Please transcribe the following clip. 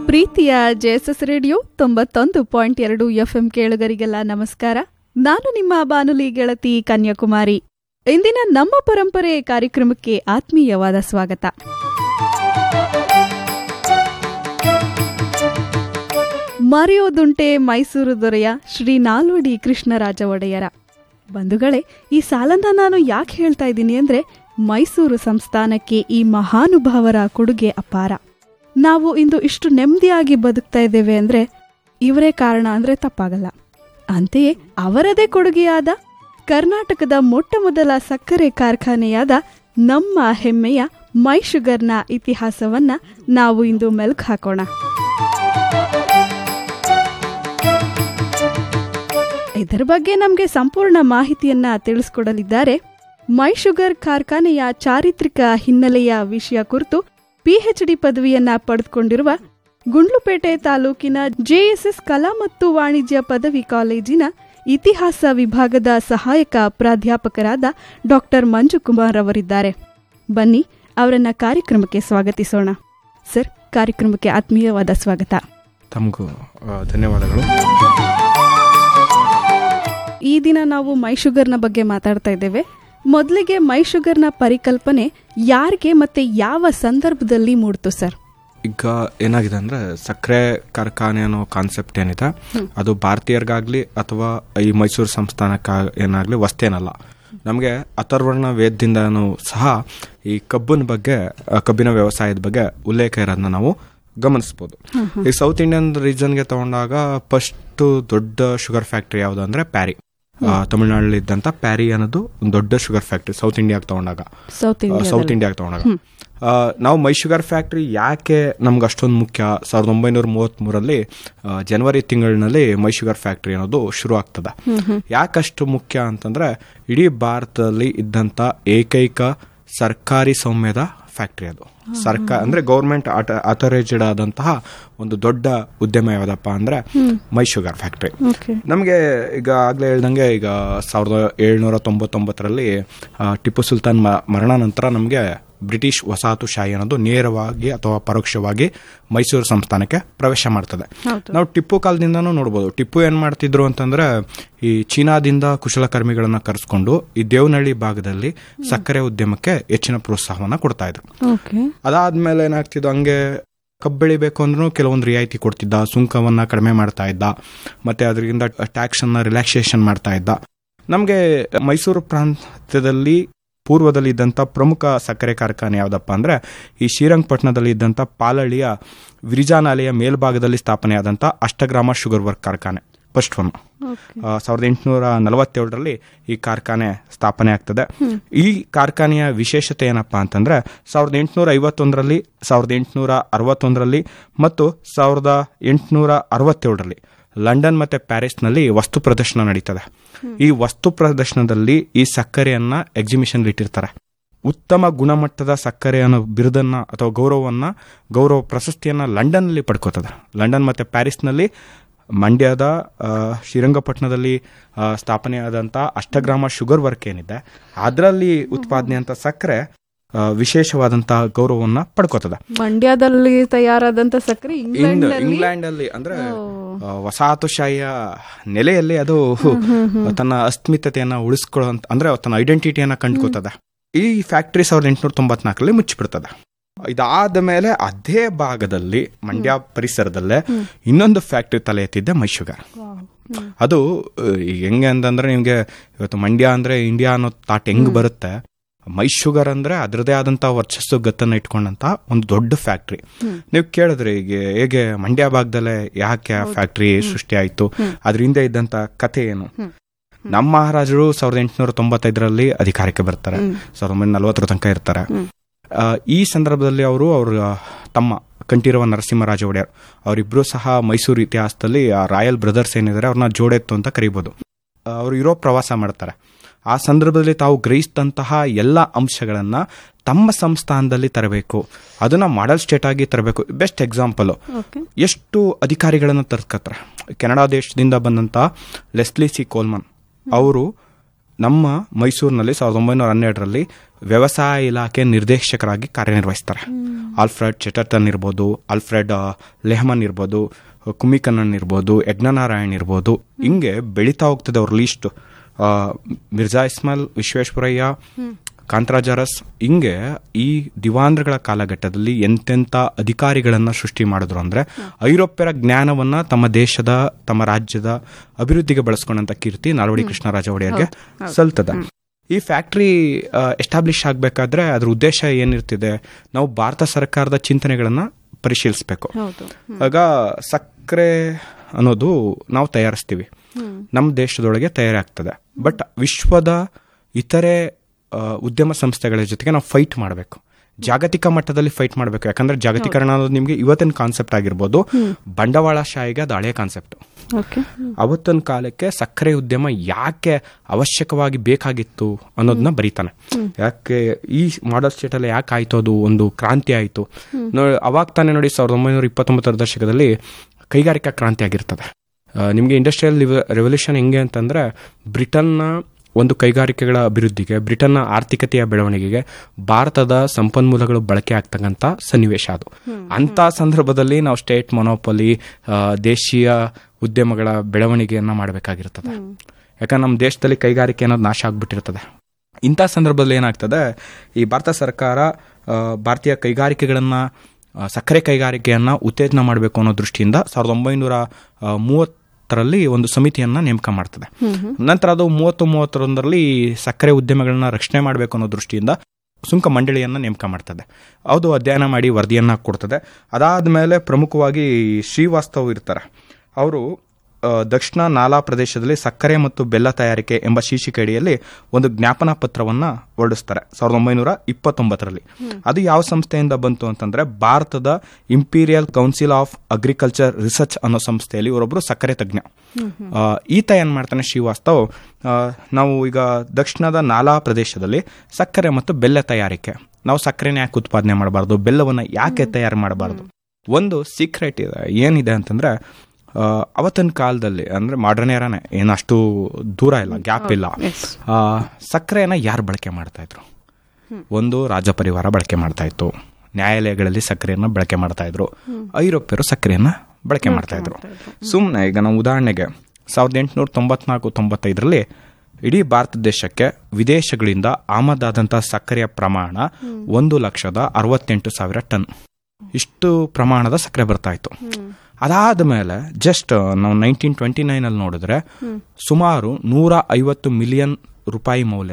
ಪ್ರೀತಿಯ JSS radio ತೊಂಬತ್ತೊಂದು point ಎರಡು ಎಫ್ಎಂ ಕೇಳುಗರಿಗೆಲ್ಲ ನಮಸ್ಕಾರ ನಾನು ನಿಮ್ಮ ಬಾನುಲಿ ಗೆಳತಿ ಕನ್ಯಾಕುಮಾರಿ ಇಂದಿನ ನಮ್ಮ ಪರಂಪರೆ ಕಾರ್ಯಕ್ರಮಕ್ಕೆ ಆತ್ಮೀಯವಾದ ಸ್ವಾಗತ ಮರೆಯೋದುಂಟೆ ಮೈಸೂರು ದೊರೆಯ ಶ್ರೀ ನಾಲ್ವಡಿ ಕೃಷ್ಣರಾಜ ಒಡೆಯರ ಬಂಧುಗಳೇ ಈ ಸಾಲನ್ನ ನಾನು ಯಾಕೆ ಹೇಳ್ತಾ ಇದ್ದೀನಿ ಅಂದ್ರೆ ಮೈಸೂರು ಸಂಸ್ಥಾನಕ್ಕೆ ಈ ಮಹಾನುಭಾವರ ಕೊಡುಗೆ ಅಪಾರ ನಾವು ಇಂದು ಇಷ್ಟು ನೆಮ್ಮದಿಯಾಗಿ ಬದುಕ್ತಾ ಇದ್ದೇವೆ ಅಂದ್ರೆ ಇವರೇ ಕಾರಣ ಅಂದ್ರೆ ತಪ್ಪಾಗಲ್ಲ ಅಂತೆಯೇ ಅವರದೇ ಕೊಡುಗೆಯಾದ ಕರ್ನಾಟಕದ ಮೊಟ್ಟ ಮೊದಲ ಸಕ್ಕರೆ ಕಾರ್ಖಾನೆಯಾದ ನಮ್ಮ ಹೆಮ್ಮೆಯ ಮೈ ಶುಗರ್ನ ಇತಿಹಾಸವನ್ನ ನಾವು ಇಂದು ಮೆಲುಕು ಹಾಕೋಣ ಇದರ ಬಗ್ಗೆ ನಮಗೆ ಸಂಪೂರ್ಣ ಮಾಹಿತಿಯನ್ನ ತಿಳಿಸ್ಕೊಡಲಿದ್ದಾರೆ ಮೈ ಶುಗರ್ ಕಾರ್ಖಾನೆಯ ಚಾರಿತ್ರಿಕ ಹಿನ್ನೆಲೆಯ ವಿಷಯ ಕುರಿತು ಪಿಎಚ್ಡಿ ಪದವಿಯನ್ನ ಪಡೆದುಕೊಂಡಿರುವ ಗುಂಡ್ಲುಪೇಟೆ ತಾಲೂಕಿನ ಜೆಎಸ್ಎಸ್ ಕಲಾ ಮತ್ತು ವಾಣಿಜ್ಯ ಪದವಿ ಕಾಲೇಜಿನ ಇತಿಹಾಸ ವಿಭಾಗದ ಸಹಾಯಕ ಪ್ರಾಧ್ಯಾಪಕರಾದ ಡಾಕ್ಟರ್ ಮಂಜುಕುಮಾರ್ ಅವರಿದ್ದಾರೆ ಬನ್ನಿ ಅವರನ್ನ ಕಾರ್ಯಕ್ರಮಕ್ಕೆ ಸ್ವಾಗತಿಸೋಣ ಸರ್ ಕಾರ್ಯಕ್ರಮಕ್ಕೆ ಆತ್ಮೀಯವಾದ ಸ್ವಾಗತ ತಮಗೂ ಆ, ಧನ್ಯವಾದಗಳು ಈ ದಿನ ನಾವು ಮೈ ಶುಗರ್ನ ಬಗ್ಗೆ ಮಾತಾಡ್ತಾ ಇದ್ದೇವೆ ಮೊದಲಿಗೆ ಮೈ ಶುಗರ್ನ ಪರಿಕಲ್ಪನೆ ಯಾರಿಗೆ ಮತ್ತೆ ಯಾವ ಸಂದರ್ಭದಲ್ಲಿ ಮೂಡ್ತು ಸರ್ ಈಗ ಏನಾಗಿದೆ ಅಂದ್ರೆ ಸಕ್ಕರೆ ಕಾರ್ಖಾನೆ ಅನ್ನೋ ಕಾನ್ಸೆಪ್ಟ್ ಏನಿದೆ ಅದು ಭಾರತೀಯರಿಗಾಗ್ಲಿ ಅಥವಾ ಈ ಮೈಸೂರು ಸಂಸ್ಥಾನಕ್ಕ ಏನಾಗ್ಲಿ ವಸ್ತೇನಲ್ಲ ನಮಗೆ ಅಥರ್ವರ್ಣ ವೇದದಿಂದನೂ ಸಹ ಈ ಕಬ್ಬಿನ ಬಗ್ಗೆ ಆ, ಕಬ್ಬಿನ ವ್ಯವಸಾಯದ ಬಗ್ಗೆ ಉಲ್ಲೇಖ ಇರೋದನ್ನ ನಾವು ಗಮನಿಸ್ಬೋದು ಈ ಸೌತ್ ಇಂಡಿಯನ್ ರೀಜನ್ಗೆ ತಗೊಂಡಾಗ ಫಸ್ಟ್ ದೊಡ್ಡ ಶುಗರ್ ಫ್ಯಾಕ್ಟ್ರಿ ಯಾವುದು ಅಂದ್ರೆ ಪ್ಯಾರಿ ಆ, ತಮಿಳ್ನಾಡಲ್ಲಿ ಇದ್ದಂತ ಪ್ಯಾರಿ ಅನ್ನೋದು ಒಂದು ದೊಡ್ಡ ಶುಗರ್ ಫ್ಯಾಕ್ಟ್ರಿ ಸೌತ್ ಇಂಡಿಯಾಗೆ ತಗೊಂಡಾಗ ಸೌತ್ ಸೌತ್ ಇಂಡಿಯಾಗೆ ತಗೊಂಡಾಗ ಆ, ನಾವು ಮೈ ಶುಗರ್ ಫ್ಯಾಕ್ಟ್ರಿ ಯಾಕೆ ನಮ್ಗೆ ಅಷ್ಟೊಂದು ಮುಖ್ಯ ಸಾವಿರದ ಒಂಬೈನೂರ ಮೂವತ್ತ್ಮೂರಲ್ಲಿ ಆ, ಜನವರಿ ತಿಂಗಳಿನಲ್ಲಿ ಮೈ ಶುಗರ್ ಫ್ಯಾಕ್ಟ್ರಿ ಅನ್ನೋದು ಶುರು ಆಗ್ತದೆ ಯಾಕಷ್ಟು ಮುಖ್ಯ ಅಂತಂದ್ರೆ ಇಡೀ ಭಾರತದಲ್ಲಿ ಇದ್ದಂತ ಏಕೈಕ ಸರ್ಕಾರಿ ಸೌಮ್ಯದ ಫ್ಯಾಕ್ಟ್ರಿ ಅದು ಸರ್ಕಾರ ಅಂದ್ರೆ ಗೌರ್ಮೆಂಟ್ ಅಥರೈಸ್ಡ್ ಆದಂತಹ ಒಂದು ದೊಡ್ಡ ಉದ್ಯಮ ಯಾವುದಪ್ಪ ಅಂದ್ರೆ ಮೈ ಶುಗರ್ ಫ್ಯಾಕ್ಟ್ರಿ ಓಕೆ ನಮಗೆ ಈಗ ಆಗ್ಲೇ ಹೇಳ್ದಂಗೆ ಈಗ ಸಾವಿರದ ಏಳ್ನೂರ ತೊಂಬತ್ತೊಂಬತ್ತರಲ್ಲಿ ಆ, ಟಿಪ್ಪು ಸುಲ್ತಾನ್ ಮ- ಮರಣ ನಂತರ ನಮಗೆ ಬ್ರಿಟಿಷ್ ವಸಾಹತುಶಾಹಿ ಅನ್ನೋದು ನೇರವಾಗಿ ಅಥವಾ ಪರೋಕ್ಷವಾಗಿ ಮೈಸೂರು ಸಂಸ್ಥಾನಕ್ಕೆ ಪ್ರವೇಶ ಮಾಡ್ತದೆ ಹೌದು. ನಾವು ಟಿಪ್ಪು ಕಾಲದಿಂದನೂ ನೋಡ್ಬೋದು ಟಿಪ್ಪು ಏನ್ ಮಾಡ್ತಿದ್ರು ಅಂತಂದ್ರೆ ಈ ಚೀನಾದಿಂದ ಕುಶಲಕರ್ಮಿಗಳನ್ನ ಕರೆಸ್ಕೊಂಡು ಈ ದೇವನಹಳ್ಳಿ ಭಾಗದಲ್ಲಿ ಸಕ್ಕರೆ ಉದ್ಯಮಕ್ಕೆ ಹೆಚ್ಚಿನ ಪ್ರೋತ್ಸಾಹವನ್ನ ಕೊಡ್ತಾ ಇದ್ರು ಓಕೆ ಅದಾದ್ಮೇಲೆ ಏನಾಗ್ತಿದ್ದು ಹಂಗೆ ಕಬ್ಬು ಬೆಳಿಬೇಕು ಅಂದ್ರೂ ಕೆಲವೊಂದು ರಿಯಾಯಿತಿ ಕೊಡ್ತಿದ್ದ ಸುಂಕವನ್ನ ಕಡಿಮೆ ಮಾಡ್ತಾ ಇದ್ದ ಮತ್ತೆ ಅದರಿಂದ ಟ್ಯಾಕ್ಸ್ ಅನ್ನ ರಿಲ್ಯಾಕ್ಸೇಷನ್ ಮಾಡ್ತಾ ಇದ್ದ ನಮಗೆ ಮೈಸೂರು ಪ್ರಾಂತ್ಯದಲ್ಲಿ ಪೂರ್ವದಲ್ಲಿ ಇದ್ದಂಥ ಪ್ರಮುಖ ಸಕ್ಕರೆ ಕಾರ್ಖಾನೆ ಯಾವುದಪ್ಪ ಅಂದ್ರೆ ಈ ಶ್ರೀರಂಗಪಟ್ಟಣದಲ್ಲಿ ಇದ್ದಂಥ ಪಾಲಳಿಯ ವಿರಿಜಾನಾಲೆಯ ಮೇಲ್ಭಾಗದಲ್ಲಿ ಸ್ಥಾಪನೆಯಾದಂಥ ಅಷ್ಟಗ್ರಾಮ ಶುಗರ್ ವರ್ಕ್ ಕಾರ್ಖಾನೆ ಫಸ್ಟ್ ಒನ್ ಓಕೆ ಆ, ಸಾವಿರದ ಎಂಟುನೂರ ನಲವತ್ತೇಳರಲ್ಲಿ ಈ ಕಾರ್ಖಾನೆ ಸ್ಥಾಪನೆ ಆಗ್ತದೆ ಈ ಕಾರ್ಖಾನೆಯ ವಿಶೇಷತೆ ಏನಪ್ಪಾ ಅಂತಂದ್ರೆ ಸಾವಿರದ ಎಂಟುನೂರ ಐವತ್ತೊಂದರಲ್ಲಿ ಸಾವಿರದ ಎಂಟುನೂರ ಅರವತ್ತೊಂದರಲ್ಲಿ ಮತ್ತು ಸಾವಿರದ ಎಂಟುನೂರ ಅರವತ್ತೇಳರಲ್ಲಿ ಲಂಡನ್ ಮತ್ತೆ ಪ್ಯಾರಿಸ್ನಲ್ಲಿ ವಸ್ತು ಪ್ರದರ್ಶನ ನಡೀತದೆ ಈ ವಸ್ತು ಪ್ರದರ್ಶನದಲ್ಲಿ ಈ ಸಕ್ಕರೆಯನ್ನ ಎಕ್ಸಿಬಿಷನ್ ಇಟ್ಟಿರ್ತಾರೆ ಉತ್ತಮ ಗುಣಮಟ್ಟದ ಸಕ್ಕರೆ ಅನ್ನೋ ಬಿರುದನ್ನ ಅಥವಾ ಗೌರವವನ್ನ ಗೌರವ ಪ್ರಶಸ್ತಿಯನ್ನ ಲಂಡನ್ನಲ್ಲಿ ಪಡ್ಕೋತದೆ ಲಂಡನ್ ಮತ್ತೆ ಪ್ಯಾರಿಸ್ನಲ್ಲಿ ಮಂಡ್ಯದ ಆ, ಶ್ರೀರಂಗಪಟ್ಟಣದಲ್ಲಿ ಆ, ಸ್ಥಾಪನೆಯಾದಂಥ ಅಷ್ಟಗ್ರಾಮ ಶುಗರ್ ವರ್ಕ್ ಏನಿದೆ ಅದರಲ್ಲಿ ಉತ್ಪಾದನೆ ಅಂತ ಸಕ್ಕರೆ ಆ, ವಿಶೇಷವಾದಂತಹ ಗೌರವವನ್ನ ಪಡ್ಕೋತದ ಮಂಡ್ಯದಲ್ಲಿ ತಯಾರಾದಂತ ಸಕ್ಕರೆ ಇಂಗ್ಲೆಂಡ್ ಇಂಗ್ಲೆಂಡ್ ಅಲ್ಲಿ ಅಂದ್ರೆ ಆ, ವಸಾಹತುಶಾಹಿಯ ನೆಲೆಯಲ್ಲಿ ಅದು ತನ್ನ ಅಸ್ಮಿತತೆಯನ್ನ ಉಳಿಸ್ಕೊಳ್ಳೋ ಅಂದ್ರೆ ತನ್ನ ಐಡೆಂಟಿಟಿಯನ್ನ ಕಂಡುಕೋತದ ಈ ಫ್ಯಾಕ್ಟರಿ ಸಾವಿರದ ಎಂಟುನೂರ ತೊಂಬತ್ನಾಲ್ಕರಲ್ಲಿ ಮುಚ್ಚಿಬಿಡ್ತದೆ ಇದಾದ ಮೇಲೆ ಅದೇ ಭಾಗದಲ್ಲಿ ಮಂಡ್ಯ ಪರಿಸರದಲ್ಲೇ ಇನ್ನೊಂದು ಫ್ಯಾಕ್ಟರಿ ತಲೆ ಎತ್ತಿದ್ದೆ ಮೈಶುಗರ್ ಅದು ಅಹ್, ಈಗ ಹೆಂಗೆ ಅಂತಂದ್ರೆ ನಿಮ್ಗೆ ಇವತ್ತು ಮಂಡ್ಯ ಅಂದ್ರೆ ಇಂಡಿಯಾ ಅನ್ನೋ ತಾಟ್ ಹೆಂಗ್ ಬರುತ್ತೆ ಮೈಶುಗರ್ ಅಂದ್ರೆ ಅದರದೇ ಆದಂತ ವರ್ಚಸ್ಸು ಗತ್ತನ್ನ ಇಟ್ಕೊಂಡಂತ ಒಂದು ದೊಡ್ಡ ಫ್ಯಾಕ್ಟ್ರಿ ನೀವು ಕೇಳಿದ್ರಿ ಈಗ ಹೇಗೆ ಮಂಡ್ಯ ಭಾಗದಲ್ಲೇ ಯಾಕೆ ಆ ಫ್ಯಾಕ್ಟ್ರಿ ಸೃಷ್ಟಿ ಆಯ್ತು ಅದ್ರ ಹಿಂದೆ ಇದ್ದಂತ ಕಥೆ ಏನು ನಮ್ಮ ಮಹಾರಾಜರು ಸಾವಿರದ ಎಂಟುನೂರ ತೊಂಬತ್ತೈದರಲ್ಲಿ ಅಧಿಕಾರಕ್ಕೆ ಬರ್ತಾರೆ ಸಾವಿರದ ಒಂಬೈನೂರ ನಲವತ್ತರ ತನಕ ಇರ್ತಾರೆ ಆ, ಈ ಸಂದರ್ಭದಲ್ಲಿ ಅವರು ಅವ್ರ ತಮ್ಮ ಕಂಠೀರವ ನರಸಿಂಹರಾಜ ಒಡೆಯರ್ ಅವರಿಬ್ರು ಸಹ ಮೈಸೂರು ಇತಿಹಾಸದಲ್ಲಿ ಆ ರಾಯಲ್ ಬ್ರದರ್ಸ್ ಏನಿದ್ದಾರೆ ಅವ್ರನ್ನ ಜೋಡೆತ್ತು ಅಂತ ಕರಿಬೋದು ಆ, ಅವರು ಯುರೋಪ್ ಪ್ರವಾಸ ಮಾಡ್ತಾರೆ ಆ ಸಂದರ್ಭದಲ್ಲಿ ತಾವು ಗ್ರಹಿಸಿದಂತಹ ಎಲ್ಲ ಅಂಶಗಳನ್ನ ತಮ್ಮ ಸಂಸ್ಥಾನದಲ್ಲಿ ತರಬೇಕು ಅದನ್ನ ಮಾಡೆಲ್ ಸ್ಟೇಟ್ ಆಗಿ ತರಬೇಕು ಬೆಸ್ಟ್ ಎಕ್ಸಾಂಪಲ್ ಓಕೆ ಎಷ್ಟು ಅಧಿಕಾರಿಗಳನ್ನು ತರ್ಕತ್ತಾರೆ ಕೆನಡಾ ದೇಶದಿಂದ ಬಂದಂತ ಲೆಸ್ಲಿ ಸಿ ಕೋಲ್ಮನ್ ಅವರು ನಮ್ಮ ಮೈಸೂರಿನಲ್ಲಿ ಸಾವಿರದ ಒಂಬೈನೂರ ಹನ್ನೆರಡರಲ್ಲಿ ವ್ಯವಸಾಯ ಇಲಾಖೆ ನಿರ್ದೇಶಕರಾಗಿ ಕಾರ್ಯನಿರ್ವಹಿಸ್ತಾರೆ ಆಲ್ಫ್ರೆಡ್ ಚೆಟರ್ಟನ್ ಇರ್ಬೋದು ಆಲ್ಫ್ರೆಡ್ ಆ, ಲೆಹಮನ್ ಇರ್ಬೋದು ಕುಮಿಕಣ್ಣನ್ ಇರ್ಬೋದು ಯಜ್ಞನಾರಾಯಣ್ ಇರ್ಬೋದು ಹಿಂಗೆ ಬೆಳೀತಾ ಹೋಗ್ತದೆ ಅವ್ರ ಲೀಸ್ಟ್ ಮಿರ್ಜಾ ಇಸ್ಮಾಲ್ ವಿಶ್ವೇಶ್ವರಯ್ಯ ಕಾಂತರಾಜಾರಸ್ ಹಿಂಗೆ ಈ ದಿವಾಂದ್ರಗಳ ಕಾಲಘಟ್ಟದಲ್ಲಿ ಎಂತೆಂಥ ಅಧಿಕಾರಿಗಳನ್ನ ಸೃಷ್ಟಿ ಮಾಡಿದ್ರು ಅಂದ್ರೆ ಐರೋಪ್ಯರ ಜ್ಞಾನವನ್ನ ತಮ್ಮ ದೇಶದ ತಮ್ಮ ರಾಜ್ಯದ ಅಭಿವೃದ್ಧಿಗೆ ಬಳಸ್ಕೊಂಡಂತ ಕೀರ್ತಿ ನಾಲ್ವಡಿ ಕೃಷ್ಣರಾಜ ಒಡೆಯರ್ಗೆ ಸಲ್ತದ ಈ ಫ್ಯಾಕ್ಟ್ರಿ ಎಸ್ಟಾಬ್ಲಿಷ್ ಆಗಬೇಕಾದ್ರೆ ಅದ್ರ ಉದ್ದೇಶ ಏನಿರ್ತಿದೆ ನಾವು ಭಾರತ ಸರ್ಕಾರದ ಚಿಂತನೆಗಳನ್ನ ಪರಿಶೀಲಿಸಬೇಕು ಹೌದು ಆಗ ಸಕ್ಕರೆ ಅನ್ನೋದು ನಾವು ತಯಾರಿಸ್ತೀವಿ ನಮ್ಮ ದೇಶದೊಳಗೆ ತಯಾರಾಗ್ತದೆ ಬಟ್ ವಿಶ್ವದ ಇತರೆ ಆ, ಉದ್ಯಮ ಸಂಸ್ಥೆಗಳ ಜೊತೆಗೆ ನಾವು ಫೈಟ್ ಮಾಡಬೇಕು ಜಾಗತಿಕ ಮಟ್ಟದಲ್ಲಿ ಫೈಟ್ ಮಾಡಬೇಕು ಯಾಕಂದ್ರೆ ಜಾಗತೀಕರಣ ಅನ್ನೋದು ನಿಮಗೆ ಇವತ್ತಿನ ಕಾನ್ಸೆಪ್ಟ್ ಆಗಿರ್ಬೋದು ಬಂಡವಾಳಶಾಹಿಗೆ ಅದು ಹಳೆ ಕಾನ್ಸೆಪ್ಟ್ ಓಕೆ ಅವತ್ತಿನ ಕಾಲಕ್ಕೆ ಸಕ್ಕರೆ ಉದ್ಯಮ ಯಾಕೆ ಅವಶ್ಯಕವಾಗಿ ಬೇಕಾಗಿತ್ತು ಅನ್ನೋದನ್ನ ಬರೀತಾನೆ ಯಾಕೆ ಈ ಮಾಡಲ್ ಸ್ಟೇಟ್ ಅಲ್ಲಿ ಯಾಕೆ ಆಯ್ತು ಅದು ಒಂದು ಕ್ರಾಂತಿ ಆಯ್ತು ನೋಡಿ ಅವಾಗ ತಾನೇ ನೋಡಿ ಸಾವಿರದ ಒಂಬೈನೂರ ಇಪ್ಪತ್ತೊಂಬತ್ತರ ದಶಕದಲ್ಲಿ ಕೈಗಾರಿಕಾ ಕ್ರಾಂತಿ ಆಗಿರ್ತದೆ ಆ, ನಿಮ್ಗೆ ಇಂಡಸ್ಟ್ರಿಯಲ್ ರೆವಲ್ಯೂಷನ್ ಹೆಂಗೆ ಅಂತಂದ್ರೆ ಬ್ರಿಟನ್ನ ಒಂದು ಕೈಗಾರಿಕೆಗಳ ಅಭಿವೃದ್ಧಿಗೆ ಬ್ರಿಟನ್ನ ಆರ್ಥಿಕತೆಯ ಬೆಳವಣಿಗೆಗೆ ಭಾರತದ ಸಂಪನ್ಮೂಲಗಳು ಬಳಕೆ ಆಗ್ತಕ್ಕಂಥ ಸನ್ನಿವೇಶ ಅದು ಅಂತ ಸಂದರ್ಭದಲ್ಲಿ ನಾವು ಸ್ಟೇಟ್ ಮೊನೋಪಲಿ ದೇಶೀಯ ಉದ್ಯಮಗಳ ಬೆಳವಣಿಗೆಯನ್ನ ಮಾಡಬೇಕಾಗಿರ್ತದೆ ಯಾಕಂದ್ರೆ ನಮ್ಮ ದೇಶದಲ್ಲಿ ಕೈಗಾರಿಕೆ ಅನ್ನೋದು ನಾಶ ಆಗ್ಬಿಟ್ಟಿರ್ತದೆ ಇಂಥ ಸಂದರ್ಭದಲ್ಲಿ ಏನಾಗ್ತದೆ ಈ ಭಾರತ ಸರ್ಕಾರ ಆ, ಭಾರತೀಯ ಕೈಗಾರಿಕೆಗಳನ್ನ ಆ, ಸಕ್ಕರೆ ಕೈಗಾರಿಕೆಯನ್ನ ಉತ್ತೇಜನ ಮಾಡಬೇಕು ಅನ್ನೋ ದೃಷ್ಟಿಯಿಂದ ಸಾವಿರದ ಒಂಬೈನೂರ ಆ, ಮೂವತ್ತರಲ್ಲಿ ಒಂದು ಸಮಿತಿಯನ್ನ ನೇಮಕ ಮಾಡ್ತದೆ ನಂತರ ಅದು ಮೂವತ್ತು ಮೂವತ್ತೊಂದರಲ್ಲಿ ಸಕ್ಕರೆ ಉದ್ಯಮಗಳನ್ನ ರಕ್ಷಣೆ ಮಾಡಬೇಕು ಅನ್ನೋ ದೃಷ್ಟಿಯಿಂದ ಸುಂಕ ಮಂಡಳಿಯನ್ನ ನೇಮಕ ಮಾಡ್ತದೆ ಅದು ಅಧ್ಯಯನ ಮಾಡಿ ವರದಿಯನ್ನ ಕೊಡ್ತದೆ ಅದಾದ್ಮೇಲೆ ಪ್ರಮುಖವಾಗಿ ಶ್ರೀವಾಸ್ತವ್ ಇರ್ತಾರೆ ಅವರು ಆ, ದಕ್ಷಿಣ ನಾಲಾ ಪ್ರದೇಶದಲ್ಲಿ ಸಕ್ಕರೆ ಮತ್ತು ಬೆಲ್ಲ ತಯಾರಿಕೆ ಎಂಬ ಶೀರ್ಷಿಕೆ ಅಡಿಯಲ್ಲಿ ಒಂದು ಜ್ಞಾಪನಾ ಪತ್ರವನ್ನ ಹೊರಡಿಸ್ತಾರೆ ಸಾವಿರದ ಒಂಬೈನೂರ ಇಪ್ಪತ್ತೊಂಬತ್ತರಲ್ಲಿ ಅದು ಯಾವ ಸಂಸ್ಥೆಯಿಂದ ಬಂತು ಅಂತಂದ್ರೆ ಭಾರತದ imperial council of agriculture research ಅನ್ನೋ ಸಂಸ್ಥೆಯಲ್ಲಿ ಇವರೊಬ್ರು ಸಕ್ಕರೆ ತಜ್ಞ ಆ, ಈತ ಏನ್ ಮಾಡ್ತಾನೆ ಶ್ರೀವಾಸ್ತವ್ ಆ, ನಾವು ಈಗ ದಕ್ಷಿಣದ ನಾಲಾ ಪ್ರದೇಶದಲ್ಲಿ ಸಕ್ಕರೆ ಮತ್ತು ಬೆಲ್ಲ ತಯಾರಿಕೆ ನಾವು ಸಕ್ಕರೆನ ಯಾಕೆ ಉತ್ಪಾದನೆ ಮಾಡಬಾರ್ದು ಬೆಲ್ಲವನ್ನ ಯಾಕೆ ತಯಾರು ಮಾಡಬಾರ್ದು ಒಂದು ಸೀಕ್ರೆಟ್ ಇದೆ ಏನಿದೆ ಅಂತಂದ್ರೆ ಆ, ಅವತ್ತಿನ ಕಾಲದಲ್ಲಿ ಅಂದ್ರೆ ಮಾಡರ್ನ್ ಏರಾನೆ ಏನು ಅಷ್ಟು ದೂರ ಇಲ್ಲ ಗ್ಯಾಪ್ ಇಲ್ಲ ಎಸ್ ಆ, ಸಕ್ಕರೆಯನ್ನ ಯಾರು ಬಳಕೆ ಮಾಡ್ತಾ ಇದ್ರು ಒಂದು ರಾಜ ಪರಿವಾರ ಬಳಕೆ ಮಾಡ್ತಾ ಇತ್ತು ನ್ಯಾಯಾಲಯಗಳಲ್ಲಿ ಸಕ್ಕರೆಯನ್ನ ಬಳಕೆ ಮಾಡ್ತಾ ಇದ್ರು ಐರೋಪ್ಯರು ಸಕ್ಕರೆಯನ್ನ ಬಳಕೆ ಮಾಡ್ತಾ ಇದ್ರು ಸುಮ್ಮನೆ ಈಗ ನಾವು ಉದಾಹರಣೆಗೆ ಸಾವಿರದ ಎಂಟುನೂರ ತೊಂಬತ್ನಾಲ್ಕು ತೊಂಬತ್ತೈದರಲ್ಲಿ ಇಡೀ ಭಾರತ ದೇಶಕ್ಕೆ ವಿದೇಶಗಳಿಂದ ಆಮದಾದಂಥ ಸಕ್ಕರೆಯ ಪ್ರಮಾಣ ಒಂದು ಲಕ್ಷದ ಅರವತ್ತೆಂಟು ಸಾವಿರ ಟನ್ ಇಷ್ಟು ಪ್ರಮಾಣದ ಸಕ್ಕರೆ ಬರ್ತಾ ಇತ್ತು ಅದಾದ ಮೇಲೆ ಜಸ್ಟ್ ನಾವು ನೈನ್ಟೀನ್ ಟ್ವೆಂಟಿ ನೈನ್ ಅಲ್ಲಿ ನೋಡಿದ್ರೆ ಸುಮಾರು ನೂರ ಐವತ್ತು ಮಿಲಿಯನ್ ರೂಪಾಯಿ ಮೌಲ್ಯ